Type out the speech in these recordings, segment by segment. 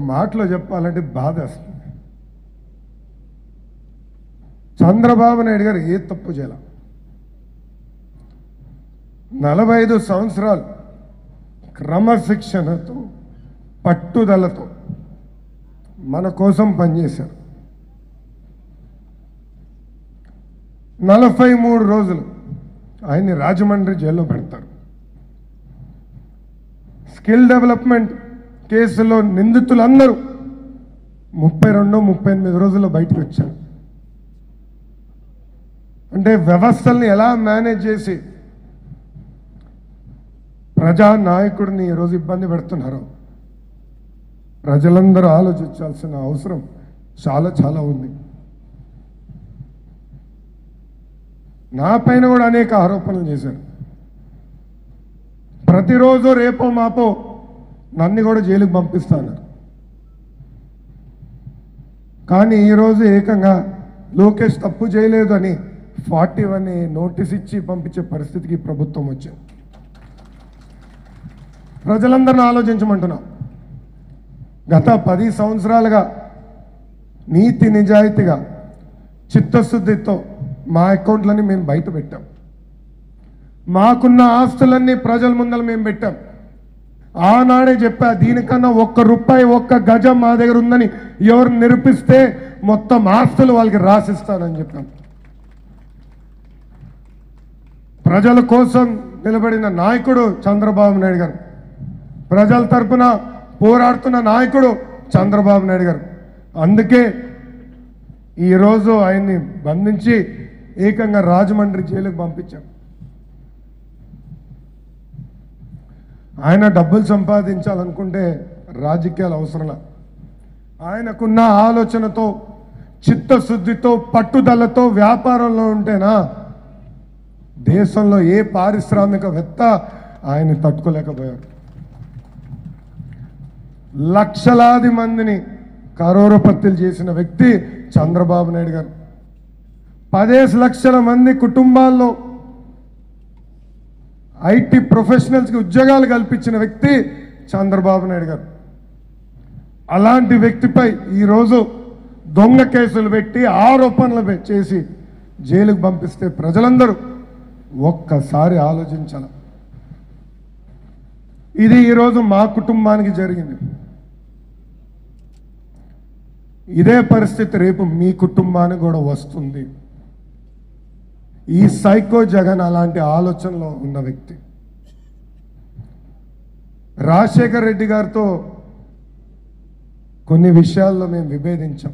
మాటలో చెప్పాలంటే బాధ వస్తుంది చంద్రబాబు నాయుడు గారు ఏ తప్పు చేయాల నలభై ఐదు సంవత్సరాలు క్రమశిక్షణతో పట్టుదలతో మన కోసం పనిచేశారు నలభై మూడు రోజులు ఆయన్ని రాజమండ్రి జైల్లో పెడతారు స్కిల్ డెవలప్మెంట్ కేసులో నిందితులందరూ ముప్పై రెండు ముప్పై ఎనిమిది రోజుల్లో బయటకు వచ్చారు అంటే వ్యవస్థల్ని ఎలా మేనేజ్ చేసి ప్రజా నాయకుడిని ఈరోజు ఇబ్బంది పెడుతున్నారు ప్రజలందరూ ఆలోచించాల్సిన అవసరం చాలా చాలా ఉంది నా పైన కూడా అనేక ఆరోపణలు చేశారు ప్రతిరోజు రేపో మాపో నన్ను కూడా జైలుకి పంపిస్తాను కానీ ఈరోజు ఏకంగా లోకేష్ తప్పు చేయలేదు అని ఫార్టీ వన్ నోటీస్ ఇచ్చి పంపించే పరిస్థితికి ప్రభుత్వం వచ్చింది ప్రజలందరిని ఆలోచించమంటున్నా గత పది సంవత్సరాలుగా నీతి నిజాయితీగా చిత్తశుద్ధితో మా అకౌంట్లని మేము బయట పెట్టాం మాకున్న ఆస్తులన్నీ ప్రజల ముందర మేము పెట్టాం ఆనాడే చెప్పా దీనికన్నా ఒక్క రూపాయి ఒక్క గజం మా దగ్గర ఉందని ఎవరు నిరూపిస్తే మొత్తం ఆస్తులు వాళ్ళకి రాసిస్తానని చెప్పాం ప్రజల కోసం నిలబడిన నాయకుడు చంద్రబాబు నాయుడు గారు ప్రజల తరపున పోరాడుతున్న నాయకుడు చంద్రబాబు నాయుడు గారు అందుకే ఈరోజు ఆయన్ని బంధించి ఏకంగా రాజమండ్రి జైలుకు పంపించాం ఆయన డబ్బులు సంపాదించాలనుకుంటే రాజకీయాలు అవసరంలా ఆయనకున్న ఆలోచనతో చిత్తశుద్ధితో పట్టుదలతో వ్యాపారంలో ఉంటేనా దేశంలో ఏ పారిశ్రామికవేత్త ఆయన్ని తట్టుకోలేకపోయారు లక్షలాది మందిని కరోరపత్తులు చేసిన వ్యక్తి చంద్రబాబు నాయుడు గారు పదేసి లక్షల మంది కుటుంబాల్లో ఐటీ ప్రొఫెషనల్స్కి ఉద్యోగాలు కల్పించిన వ్యక్తి చంద్రబాబు నాయుడు గారు అలాంటి వ్యక్తిపై ఈరోజు దొంగ కేసులు పెట్టి ఆరోపణలు పె- చేసి జైలుకు పంపిస్తే ప్రజలందరూ ఒక్కసారి ఆలోచించాలి ఇది ఈరోజు మా కుటుంబానికి జరిగింది ఇదే పరిస్థితి రేపు మీ కుటుంబానికి కూడా వస్తుంది ఈ సైకో జగన్ అలాంటి ఆలోచనలో ఉన్న వ్యక్తి రాజశేఖర్ రెడ్డి గారితో కొన్ని విషయాల్లో మేము విభేదించాం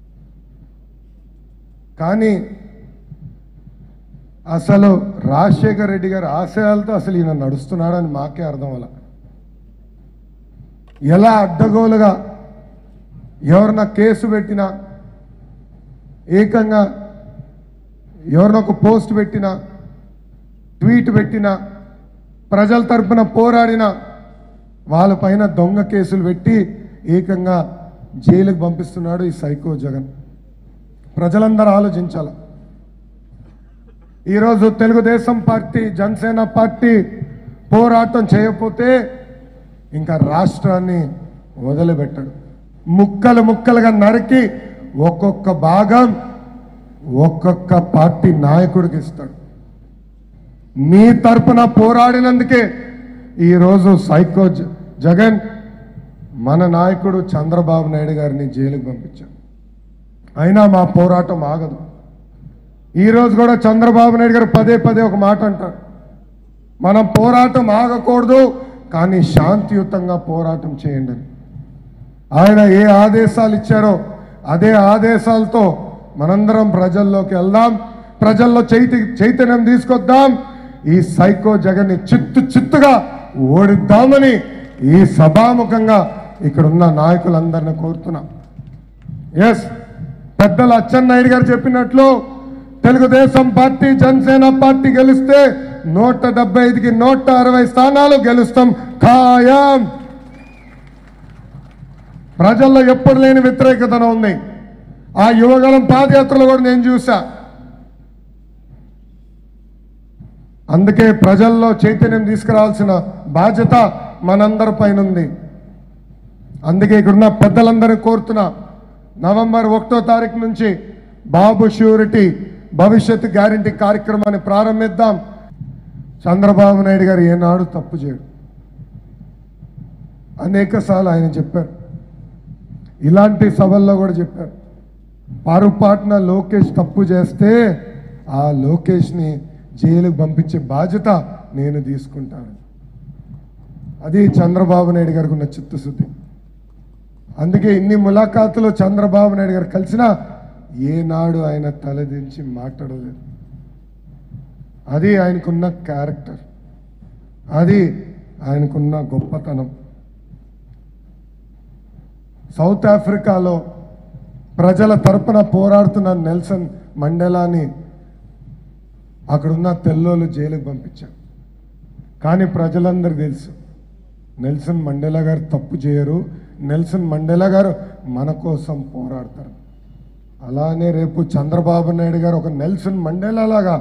కానీ అసలు రాజశేఖర్ రెడ్డి గారి ఆశయాలతో అసలు ఈయన నడుస్తున్నాడని మాకే అర్థం అలా ఎలా అడ్డగోలుగా ఎవరన్నా కేసు పెట్టినా ఏకంగా ఎవరినో ఒక పోస్ట్ పెట్టినా ట్వీట్ పెట్టినా ప్రజల తరపున పోరాడినా వాళ్ళపైన దొంగ కేసులు పెట్టి ఏకంగా జైలుకు పంపిస్తున్నాడు ఈ సైకో జగన్ ప్రజలందరూ ఆలోచించాలి ఈరోజు తెలుగుదేశం పార్టీ జనసేన పార్టీ పోరాటం చేయకపోతే ఇంకా రాష్ట్రాన్ని వదిలిపెట్టడు ముక్కలు ముక్కలుగా నరికి ఒక్కొక్క భాగం ఒక్కొక్క పార్టీ నాయకుడికి ఇస్తాడు మీ తరపున పోరాడినందుకే ఈరోజు సైకో జ- జగన్ మన నాయకుడు చంద్రబాబు నాయుడు గారిని జైలుకు పంపించాడు అయినా మా పోరాటం ఆగదు ఈరోజు కూడా చంద్రబాబు నాయుడు గారు పదే పదే ఒక మాట అంటారు మనం పోరాటం ఆగకూడదు కానీ శాంతియుతంగా పోరాటం చేయండి అని ఆయన ఏ ఆదేశాలు ఇచ్చారో అదే ఆదేశాలతో మనందరం ప్రజల్లోకి వెళ్దాం ప్రజల్లో చైతి చైతన్యం తీసుకొద్దాం ఈ సైకో జగన్ని చిత్తు చిత్తుగా ఓడిద్దామని ఈ సభాముఖంగా ఇక్కడ ఉన్న నాయకులందరిని కోరుతున్నాం ఎస్ పెద్దలు అచ్చెన్నాయుడు గారు చెప్పినట్లు తెలుగుదేశం పార్టీ జనసేన పార్టీ గెలిస్తే నూట డెబ్బై ఐదుకి నూట అరవై స్థానాలు గెలుస్తాం ఖాయం ప్రజల్లో ఎప్పుడు లేని వ్యతిరేకతన ఉంది ఆ యువగలం పాదయాత్రలో కూడా నేను చూసా అందుకే ప్రజల్లో చైతన్యం తీసుకురావాల్సిన బాధ్యత మనందరి పైన ఉంది అందుకే ఇక్కడున్న పెద్దలందరూ కోరుతున్నా నవంబర్ ఒకటో తారీఖు నుంచి బాబు ష్యూరిటీ భవిష్యత్ గ్యారంటీ కార్యక్రమాన్ని ప్రారంభిద్దాం చంద్రబాబు నాయుడు గారు ఏనాడు తప్పు చేయడు అనేక సార్లు ఆయన చెప్పారు ఇలాంటి సభల్లో కూడా చెప్పారు పొరపాటున లోకేష్ తప్పు చేస్తే ఆ లోకేష్ని జైలుకు పంపించే బాధ్యత నేను తీసుకుంటాను అది చంద్రబాబు నాయుడు గారికి ఉన్న చిత్తశుద్ధి అందుకే ఇన్ని ములాఖాతులు చంద్రబాబు నాయుడు గారు కలిసినా ఏనాడు ఆయన తలదించి మాట్లాడలేదు అది ఆయనకున్న క్యారెక్టర్ అది ఆయనకున్న గొప్పతనం సౌత్ ఆఫ్రికాలో ప్రజల తరపున పోరాడుతున్న నెల్సన్ మండేలాని అక్కడున్న తెల్లోళ్ళు జైలుకు పంపించారు కానీ ప్రజలందరికీ తెలుసు నెల్సన్ మండేలా గారు తప్పు చేయరు నెల్సన్ మండేలా గారు మన కోసం పోరాడతారు అలానే రేపు చంద్రబాబు నాయుడు గారు ఒక నెల్సన్ మండేలా లాగా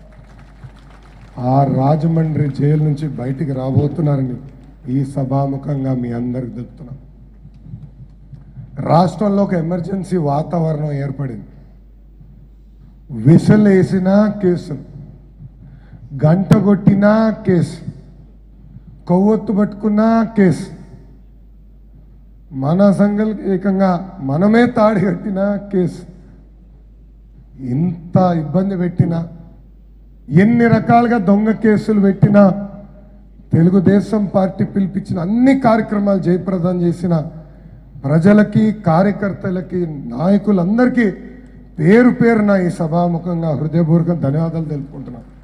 ఆ రాజమండ్రి జైలు నుంచి బయటికి రాబోతున్నారని ఈ సభాముఖంగా మీ అందరికి తెలుపుతున్నాం రాష్ట్రంలో ఒక ఎమర్జెన్సీ వాతావరణం ఏర్పడింది విసలు వేసిన కేసు గంట కొట్టినా కేసు కొవ్వొత్తు పట్టుకున్నా కేసు మన సంఘాలకి ఏకంగా మనమే తాడి కట్టిన కేసు ఇంత ఇబ్బంది పెట్టినా ఎన్ని రకాలుగా దొంగ కేసులు పెట్టినా తెలుగుదేశం పార్టీ పిలిపించిన అన్ని కార్యక్రమాలు జయప్రదం చేసిన ప్రజలకి కార్యకర్తలకి నాయకులందరికీ పేరు పేరున ఈ సభాముఖంగా హృదయపూర్వక ధన్యవాదాలు తెలుపుకుంటున్నాను